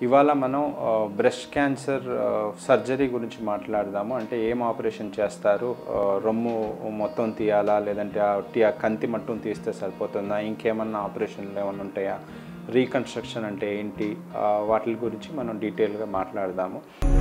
ఇవాళ మనం breast cancer surgery గురించి మాట్లాడదాము అంటే ఏం ఆపరేషన్ చేస్తారు ఆ, రొమ్ము మొత్తం తీయాలా లేదంటే ఆ టీ- ఆ కంతి మట్టం తీస్తే సరిపోతుందా ఇంకేమన్నా ఆపరేషన్లు ఏమైనా ఉంటాయా రీకన్స్ట్రక్షన్ అంటే ఏంటి ఆ, వాటి గురించి మనం డీటెయిల్గా మాట్లాడదాము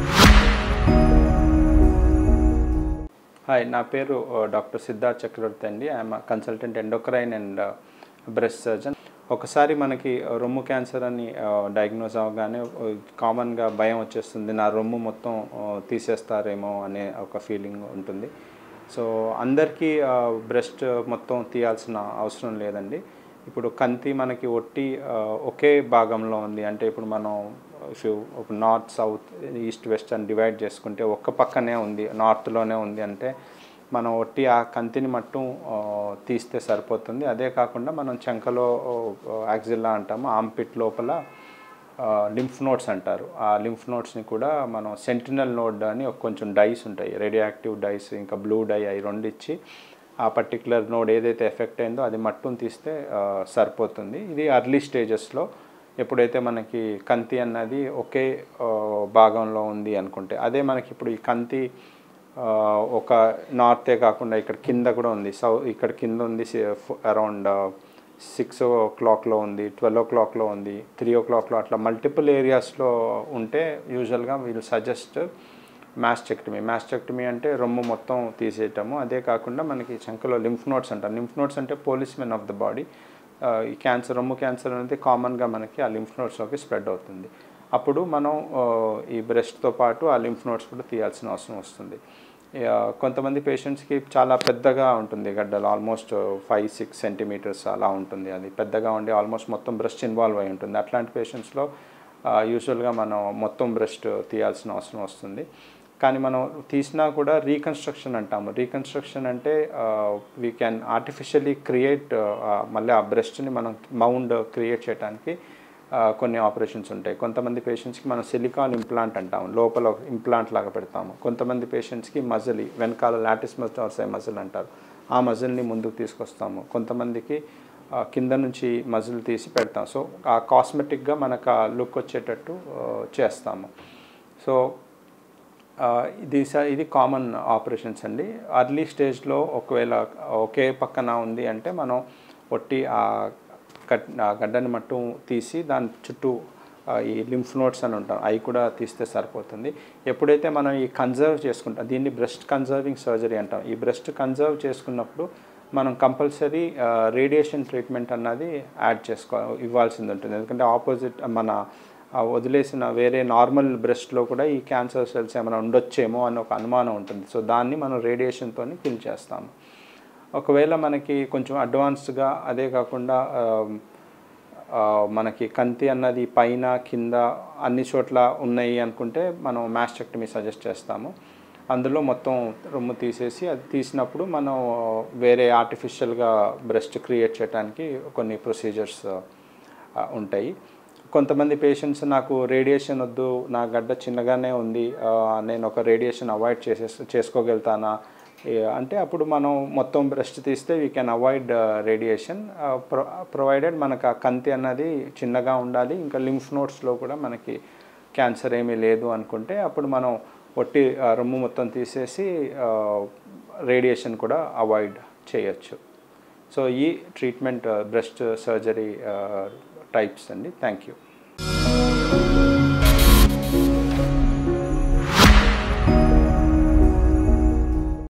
హాయ్ నా పేరు డాక్టర్ సిద్ధార్థ్ చక్రవర్తి అండి I'm consultant endocrine and breast surgeon ఒకసారి మనకి రొమ్ము క్యాన్సర్ అని డయాగ్నోస్ అవ్వగానే కామన్గా భయం వచ్చేస్తుంది నా రొమ్ము మొత్తం ఆ, తీసేస్తారేమో అనే ఒక ఫీలింగ్ ఉంటుంది సో అందరికీ బ్రెస్ట్ మొత్తం తీయాల్సిన అవసరం లేదండి ఇప్పుడు కంతి మనకి ఒట్టి ఆ, ఒకే భాగంలో ఉంది అంటే ఇప్పుడు మనం if you north south east west అని డివైడ్ చేసుకుంటే ఒక్క పక్కనే ఉంది నార్త్లోనే ఉంది అంటే మనం ఒట్టి ఆ కంతిని మట్టు ఆ, తీస్తే సరిపోతుంది అదే కాకుండా మనం చంకలో యాక్సిల్లా అంటాము ఆంపిట్ లోపల లింఫ్ నోట్స్ అంటారు ఆ లింఫ్ నోట్స్ని కూడా మనం సెంటినల్ నోడ్ అని ఒక కొంచెం డైస్ ఉంటాయి రేడియో యాక్టివ్ డైస్ ఇంకా బ్లూ డై అవి రెండు ఇచ్చి ఆ పర్టికులర్ నోడ్ ఏదైతే ఎఫెక్ట్ అయిందో అది మట్టును తీస్తే ఆ, సరిపోతుంది ఇది అర్లీ స్టేజెస్లో ఎప్పుడైతే మనకి కంతి అన్నది ఒకే ఆ, భాగంలో ఉంది అనుకుంటే అదే మనకి ఇప్పుడు ఈ కంతి ఆ, ఒక నార్తే కాకుండా ఇక్కడ కింద కూడా ఉంది సౌ ఇక్కడ కింద ఉంది అరౌండ్ సిక్స్ ఓ క్లాక్లో ఉంది ట్వెల్వ్ ఓ క్లాక్లో ఉంది త్రీ ఓ క్లాక్లో అట్లా మల్టిపుల్ ఏరియాస్లో ఉంటే యూజువల్గా వీళ్ళు సజెస్ట్ మ్యాస్టెక్టమీ మ్యాస్టెక్టమీ అంటే రొమ్ము మొత్తం తీసేయటము అదే కాకుండా మనకి చంకలో లింఫ్ నోట్స్ అంటారు లింఫ్ నోట్స్ అంటే policemen of the body ఈ క్యాన్సర్ రొమ్ము క్యాన్సర్ అనేది కామన్గా మనకి ఆ లింఫ్ నోట్స్లోకి స్ప్రెడ్ అవుతుంది అప్పుడు మనం ఆ, ఈ బ్రెస్ట్తో పాటు ఆ లింఫ్ నోట్స్ కూడా తీయాల్సిన అవసరం వస్తుంది ఇక కొంతమంది పేషెంట్స్కి చాలా పెద్దగా ఉంటుంది గడ్డలు ఆల్మోస్ట్ ఫైవ్ సిక్స్ సెంటీమీటర్స్ అలా ఉంటుంది అది పెద్దగా ఉండి ఆల్మోస్ట్ మొత్తం బ్రెస్ట్ ఇన్వాల్వ్ అయి ఉంటుంది అట్లాంటి పేషెంట్స్లో యూజువల్గా మనం మొత్తం బ్రెస్ట్ తీయాల్సిన అవసరం వస్తుంది కానీ మనం తీసినా కూడా రీకన్స్ట్రక్షన్ అంటాము రీకన్స్ట్రక్షన్ అంటే వీ క్యాన్ ఆర్టిఫిషియలీ క్రియేట్ మళ్ళీ ఆ బ్రెస్ట్ని మనం మౌండ్ క్రియేట్ చేయడానికి ఆ, కొన్ని ఆపరేషన్స్ ఉంటాయి కొంతమంది పేషెంట్స్కి మనం సిలికాన్ ఇంప్లాంట్ అంటాము లోపల ఒక ఇంప్లాంట్ లాగా పెడతాము కొంతమంది పేషెంట్స్కి మజిల్ వెనకాల లాటిస్ మజిల్ మజిల్ అంటారు ఆ మజిల్ని ముందుకు తీసుకొస్తాము కొంతమందికి ఆ, కింద నుంచి మజిల్ తీసి పెడతాం సో ఆ కాస్మెటిక్గా మనకు ఆ లుక్ వచ్చేటట్టు ఆ, చేస్తాము సో ఆ, ఇది స- ఇది కామన్ ఆపరేషన్స్ అండి అర్లీ స్టేజ్లో ఒకవేళ ఒకే పక్కన ఉంది అంటే మనం ఒట్టి ఆ కట్ ఆ గడ్డని మట్టు తీసి దాని చుట్టూ ఆ, ఈ లింఫ్ నోట్స్ అని ఉంటాం అవి కూడా తీస్తే సరిపోతుంది ఎప్పుడైతే మనం ఈ కన్జర్వ్ చేసుకుంటాం దీన్ని బ్రెస్ట్ కన్జర్వింగ్ సర్జరీ అంటాం ఈ బ్రెస్ట్ కన్జర్వ్ చేసుకున్నప్పుడు మనం కంపల్సరీ రేడియేషన్ ట్రీట్మెంట్ అన్నది యాడ్ చేసుకో ఇవ్వాల్సింది ఉంటుంది ఎందుకంటే ఆపోజిట్ మన ఆ వదిలేసిన వేరే నార్మల్ బ్రెస్ట్లో కూడా ఈ క్యాన్సర్ సెల్స్ ఏమైనా ఉండొచ్చేమో అని ఒక అనుమానం ఉంటుంది సో దాన్ని మనం రేడియేషన్తో కిల్ చేస్తాము ఒకవేళ మనకి కొంచెం అడ్వాన్స్డ్గా అదే కాకుండా ఆ, ఆ, మనకి కంతి అన్నది పైన కింద అన్ని చోట్ల ఉన్నాయి అనుకుంటే మనం మ్యాస్టెక్టమీ సజెస్ట్ చేస్తాము అందులో మొత్తం రొమ్ము తీసేసి అది తీసినప్పుడు మనం వేరే ఆర్టిఫిషియల్గా బ్రెస్ట్ క్రియేట్ చేయడానికి కొన్ని ప్రొసీజర్స్ ఉంటాయి కొంతమంది పేషెంట్స్ నాకు రేడియేషన్ వద్దు నా గడ్డ చిన్నగానే ఉంది ఆ, నేను ఒక రేడియేషన్ అవాయిడ్ చేసే చేసుకోగలుగుతానా ఏ, అంటే అప్పుడు మనం మొత్తం బ్రెస్ట్ తీస్తే we can avoid radiation provided మనకు ఆ కంతి అన్నది చిన్నగా ఉండాలి ఇంకా లింఫ్ నోట్స్లో కూడా మనకి క్యాన్సర్ ఏమీ లేదు అనుకుంటే అప్పుడు మనం ఒట్టి ఆ, రొమ్ము మొత్తం తీసేసి రేడియేషన్ కూడా అవాయిడ్ చేయొచ్చు సో ఈ ట్రీట్మెంట్ బ్రెస్ట్ సర్జరీ టైప్స్ అండి థ్యాంక్ యూ